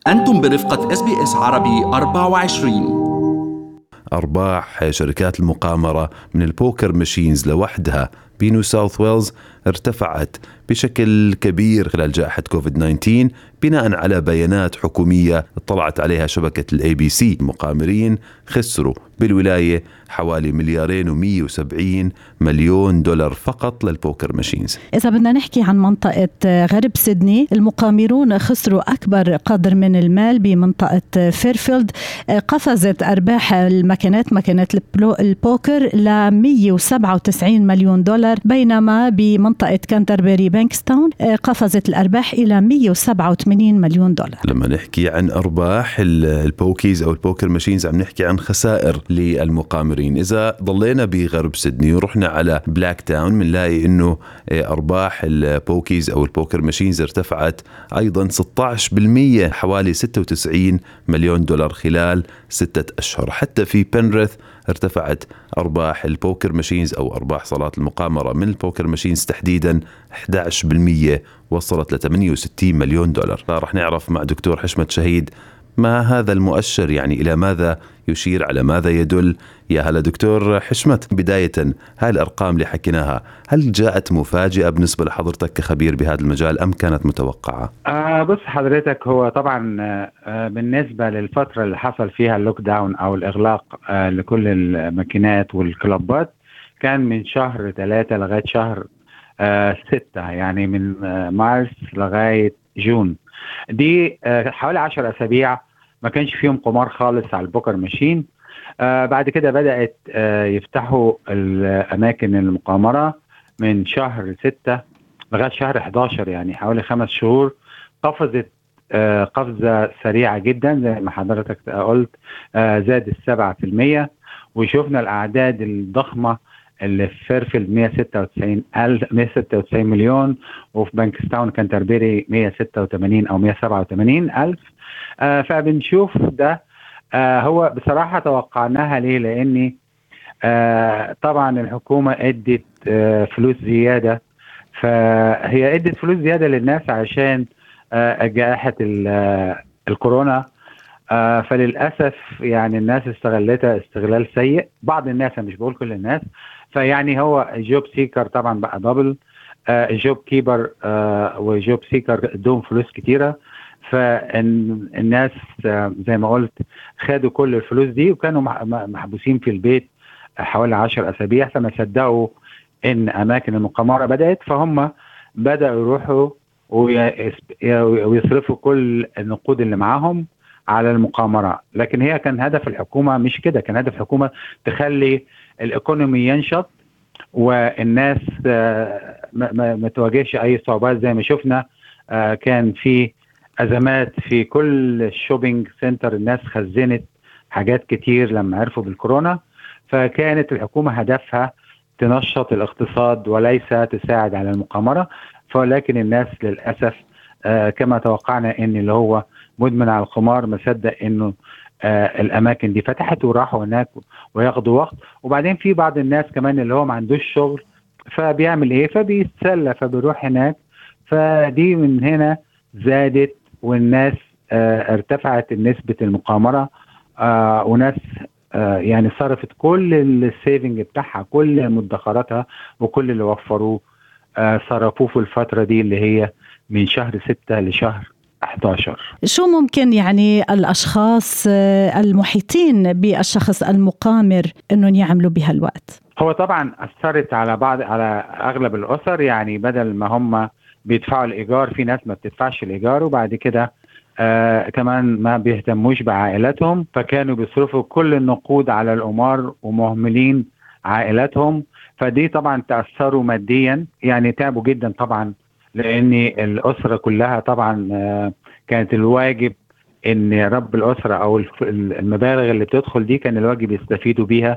أنتم برفقة اس بي اس عربي 24 أرباح شركات المقامرة من البوكر ماشينز لوحدها بنيو ساوث ويلز ارتفعت بشكل كبير خلال جائحة كوفيد 19 بناء على بيانات حكومية اطلعت عليها شبكة الاي بي سي المقامرين خسروا بالولاية حوالي مليارين و170 مليون دولار فقط للبوكر ماشينز إذا بدنا نحكي عن منطقة غرب سيدني المقامرون خسروا أكبر قدر من المال بمنطقة فيرفيلد قفزت أرباح الماكينات ماكينات البوكر ل 197 مليون دولار بينما بمنطقة كانتربري بانكستاون قفزت الأرباح إلى 187 مليون دولار لما نحكي عن أرباح البوكيز أو البوكر ماشينز عم نحكي عن خسائر للمقامرين إذا ضلينا بغرب سيدني ورحنا على بلاك تاون بنلاقي أنه أرباح البوكيز أو البوكر ماشينز ارتفعت أيضا 16% حوالي 96 مليون دولار خلال ستة أشهر حتى في بنرث ارتفعت أرباح البوكر ماشينز أو أرباح صالات المقامرة من البوكر ماشينز تحديدا 11% وصلت ل 68 مليون دولار رح نعرف مع دكتور حشمة شهيد ما هذا المؤشر يعني إلى ماذا يشير على ماذا يدل يا هلا دكتور حشمت بداية هاي الأرقام اللي حكيناها هل جاءت مفاجئة بالنسبة لحضرتك كخبير بهذا المجال أم كانت متوقعة؟ آه بص حضرتك هو طبعا آه بالنسبة للفترة اللي حصل فيها اللوك داون أو الإغلاق آه لكل الماكينات والكلوبات كان من شهر ثلاثة لغاية شهر آه ستة يعني من آه مارس لغاية جون دي آه حوالي 10 أسابيع ما كانش فيهم قمار خالص على البوكر ماشين آه بعد كده بدأت آه يفتحوا الأماكن المقامرة من شهر ستة لغاية شهر 11 يعني حوالي خمس شهور قفزت آه قفزة سريعة جدا زي ما حضرتك قلت آه زاد السبعة في المية وشفنا الأعداد الضخمة اللي في فيرفيلد 196 ألف 196 مليون وفي بانكستاون كانتربري 186 أو 187 ألف آه فبنشوف ده آه هو بصراحة توقعناها ليه لأني آه طبعا الحكومة ادت آه فلوس زيادة فهي ادت فلوس زيادة للناس عشان آه جائحة الكورونا آه فللاسف يعني الناس استغلتها استغلال سيء بعض الناس مش بقول كل الناس فيعني هو جوب سيكر طبعا بقى دبل آه جوب كيبر آه وجوب سيكر ادوهم فلوس كتيره فالناس آه زي ما قلت خدوا كل الفلوس دي وكانوا محبوسين في البيت حوالي 10 اسابيع فما صدقوا ان اماكن المقامره بدات فهم بداوا يروحوا ويصرفوا كل النقود اللي معاهم على المقامرة لكن هي كان هدف الحكومة مش كده كان هدف الحكومة تخلي الايكونومي ينشط والناس ما, ما تواجهش اي صعوبات زي ما شفنا كان في ازمات في كل الشوبينج سنتر الناس خزنت حاجات كتير لما عرفوا بالكورونا فكانت الحكومة هدفها تنشط الاقتصاد وليس تساعد على المقامرة ولكن الناس للأسف كما توقعنا ان اللي هو مدمن على الخمار مصدق انه آه الاماكن دي فتحت وراحوا هناك وياخدوا وقت وبعدين في بعض الناس كمان اللي هو ما عندوش شغل فبيعمل ايه فبيتسلى فبيروح هناك فدي من هنا زادت والناس آه ارتفعت نسبة المقامرة آه وناس آه يعني صرفت كل السيفنج بتاعها كل مدخراتها وكل اللي وفروه آه صرفوه في الفترة دي اللي هي من شهر ستة لشهر 11 شو ممكن يعني الاشخاص المحيطين بالشخص المقامر انهم يعملوا بهالوقت؟ هو طبعا اثرت على بعض على اغلب الاسر يعني بدل ما هم بيدفعوا الايجار في ناس ما بتدفعش الايجار وبعد كده آه كمان ما بيهتموش بعائلاتهم فكانوا بيصرفوا كل النقود على القمار ومهملين عائلاتهم فدي طبعا تاثروا ماديا يعني تعبوا جدا طبعا لان الاسره كلها طبعا كانت الواجب ان رب الاسره او المبالغ اللي بتدخل دي كان الواجب يستفيدوا بيها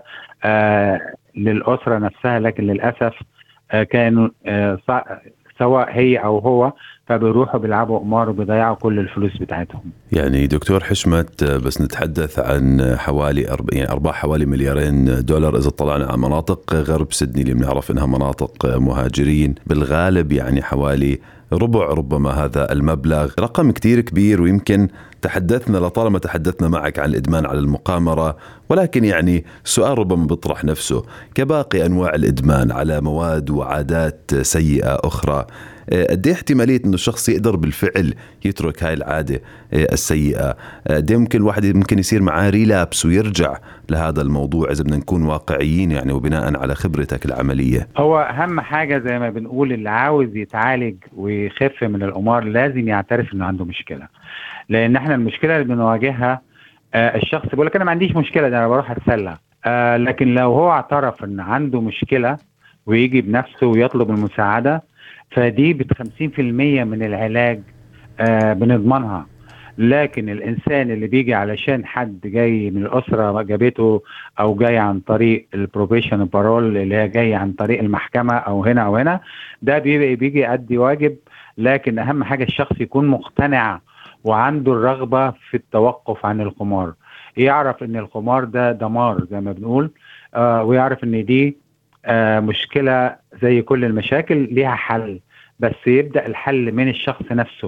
للاسره نفسها لكن للاسف كانوا سواء هي او هو فبيروحوا بيلعبوا قمار وبيضيعوا كل الفلوس بتاعتهم يعني دكتور حشمت بس نتحدث عن حوالي أرب... يعني ارباح حوالي مليارين دولار اذا طلعنا على مناطق غرب سيدني اللي بنعرف انها مناطق مهاجرين بالغالب يعني حوالي ربع ربما هذا المبلغ رقم كتير كبير ويمكن تحدثنا لطالما تحدثنا معك عن الادمان على المقامره ولكن يعني سؤال ربما بيطرح نفسه كباقي انواع الادمان على مواد وعادات سيئه اخرى آه، قد ايه احتماليه انه الشخص يقدر بالفعل يترك هاي العاده آه، السيئه قد ايه ممكن الواحد ممكن يصير معاه ريلابس ويرجع لهذا الموضوع اذا بدنا نكون واقعيين يعني وبناء على خبرتك العمليه هو اهم حاجه زي ما بنقول اللي عاوز يتعالج ويخف من القمار لازم يعترف انه عنده مشكله لان احنا المشكله اللي بنواجهها آه الشخص بيقول لك انا ما عنديش مشكله ده انا بروح اتسلى آه لكن لو هو اعترف ان عنده مشكله ويجي بنفسه ويطلب المساعده فدي ب 50% من العلاج آه بنضمنها لكن الانسان اللي بيجي علشان حد جاي من الاسره جابته او جاي عن طريق البروبيشن بارول اللي هي جاي عن طريق المحكمه او هنا او هنا ده بيبقى بيجي يأدي واجب لكن اهم حاجه الشخص يكون مقتنع وعنده الرغبه في التوقف عن القمار يعرف ان القمار ده دمار زي ما بنقول آه ويعرف ان دي آه مشكله زي كل المشاكل ليها حل بس يبدا الحل من الشخص نفسه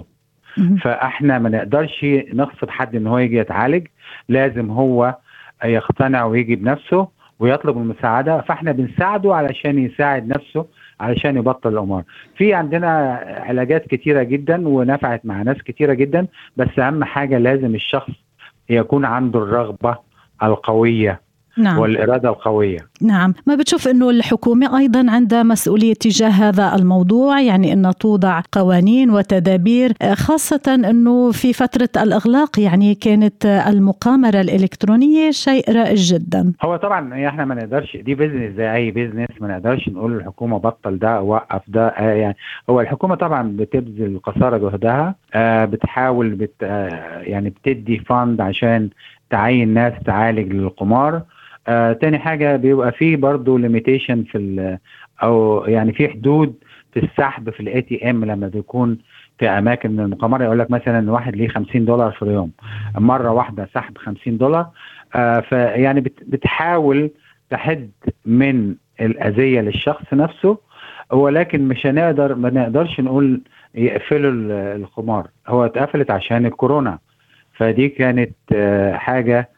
فاحنا ما نقدرش نغصب حد ان هو يجي يتعالج لازم هو يقتنع ويجي بنفسه ويطلب المساعده فاحنا بنساعده علشان يساعد نفسه علشان يبطل القمار في عندنا علاجات كتيره جدا ونفعت مع ناس كتيره جدا بس اهم حاجه لازم الشخص يكون عنده الرغبه القويه نعم. والإرادة القوية نعم ما بتشوف أنه الحكومة أيضا عندها مسؤولية تجاه هذا الموضوع يعني أن توضع قوانين وتدابير خاصة أنه في فترة الإغلاق يعني كانت المقامرة الإلكترونية شيء رائج جدا هو طبعا احنا ما نقدرش دي بيزنس زي أي بيزنس ما نقدرش نقول للحكومة بطل ده وقف ده آه يعني هو الحكومة طبعا بتبذل قصارى جهدها آه بتحاول بت آه يعني بتدي فاند عشان تعين ناس تعالج للقمار آه تاني حاجة بيبقى فيه برضه ليميتيشن في أو يعني في حدود في السحب في الاي تي ام لما بيكون في اماكن من المقامره يقول لك مثلا واحد ليه 50 دولار في اليوم مره واحده سحب 50 دولار آه فيعني بتحاول تحد من الاذيه للشخص نفسه ولكن مش هنقدر ما نقدرش نقول يقفلوا القمار هو اتقفلت عشان الكورونا فدي كانت آه حاجه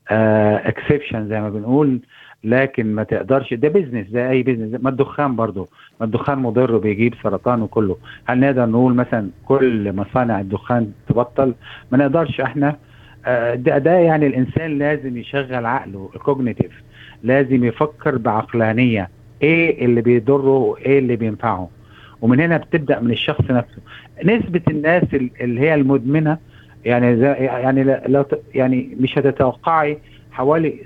اكسبشن آه زي ما بنقول لكن ما تقدرش ده بيزنس زي اي بيزنس ما الدخان برضه ما الدخان مضر بيجيب سرطان وكله هل نقدر نقول مثلا كل مصانع الدخان تبطل ما نقدرش احنا آه ده, ده يعني الانسان لازم يشغل عقله الكوجنيتيف لازم يفكر بعقلانيه ايه اللي بيضره وايه اللي بينفعه ومن هنا بتبدا من الشخص نفسه نسبه الناس اللي هي المدمنه يعني يعني لو يعني مش هتتوقعي حوالي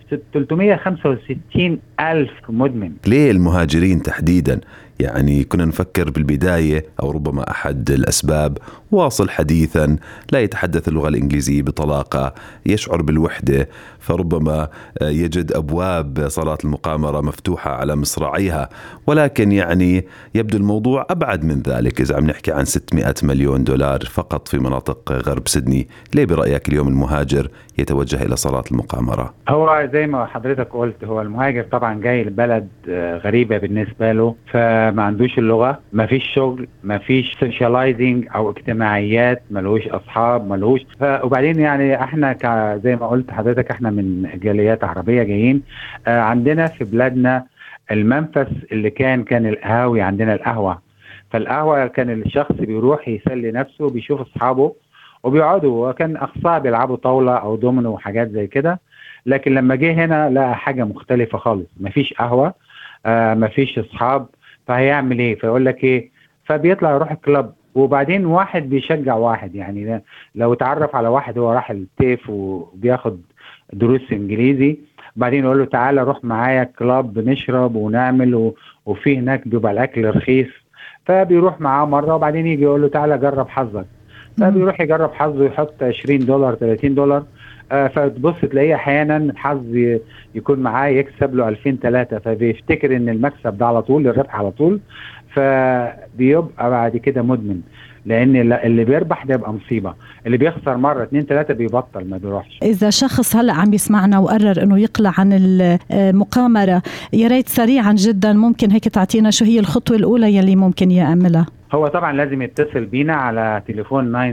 365 ألف مدمن ليه المهاجرين تحديدا يعني كنا نفكر بالبداية أو ربما أحد الأسباب واصل حديثا لا يتحدث اللغة الإنجليزية بطلاقة يشعر بالوحدة فربما يجد أبواب صلاة المقامرة مفتوحة على مصراعيها ولكن يعني يبدو الموضوع أبعد من ذلك إذا عم نحكي عن 600 مليون دولار فقط في مناطق غرب سيدني ليه برأيك اليوم المهاجر يتوجه إلى صلاة المقامرة هو زي ما حضرتك قلت هو المهاجر طبعا جاي لبلد غريبة بالنسبة له ف ما عندوش اللغه ما فيش شغل ما فيش سوشيالايزنج او اجتماعيات ملوش اصحاب ملوش وبعدين يعني احنا زي ما قلت حضرتك احنا من جاليات عربيه جايين آه عندنا في بلادنا المنفس اللي كان كان القهاوي عندنا القهوه فالقهوه كان الشخص بيروح يسلي نفسه بيشوف اصحابه وبيقعدوا وكان اقصاه بيلعبوا طاوله او دومينو وحاجات زي كده لكن لما جه هنا لقى حاجه مختلفه خالص مفيش قهوه آه مفيش اصحاب فهيعمل ايه فيقول لك ايه فبيطلع يروح الكلاب وبعدين واحد بيشجع واحد يعني لو اتعرف على واحد هو راح التيف وبياخد دروس انجليزي بعدين يقول له تعالى روح معايا كلاب نشرب ونعمل و... وفي هناك بيبقى الاكل رخيص فبيروح معاه مره وبعدين يجي يقول له تعالى جرب حظك فبيروح يجرب حظه يحط 20 دولار 30 دولار آه فتبص تلاقيه احيانا الحظ يكون معاه يكسب له 2000 3 فبيفتكر ان المكسب ده على طول الربح على طول فبيبقى بعد كده مدمن لان اللي بيربح ده يبقى مصيبه اللي بيخسر مره اتنين تلاته بيبطل ما بيروحش اذا شخص هلا عم يسمعنا وقرر انه يقلع عن المقامره يا ريت سريعا جدا ممكن هيك تعطينا شو هي الخطوه الاولى يلي ممكن يعملها هو طبعا لازم يتصل بينا على تليفون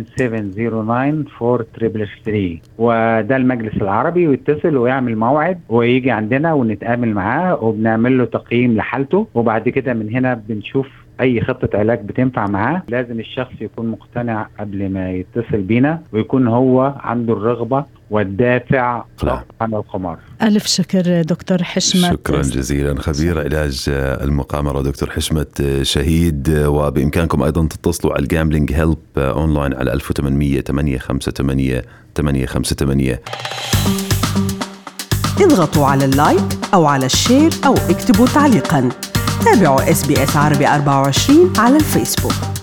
9709 وده المجلس العربي ويتصل ويعمل موعد ويجي عندنا ونتقابل معاه وبنعمل له تقييم لحالته وبعد كده من هنا بنشوف اي خطه علاج بتنفع معاه لازم الشخص يكون مقتنع قبل ما يتصل بينا ويكون هو عنده الرغبه والدافع عن القمار ألف شكر دكتور حشمت شكرا جزيلا خبير علاج المقامرة دكتور حشمت شهيد وبإمكانكم أيضا تتصلوا على الجامبلينج هيلب أونلاين على 1800 858 858 اضغطوا على اللايك أو على الشير أو اكتبوا تعليقا تابعوا اس بي اس عربي 24 على الفيسبوك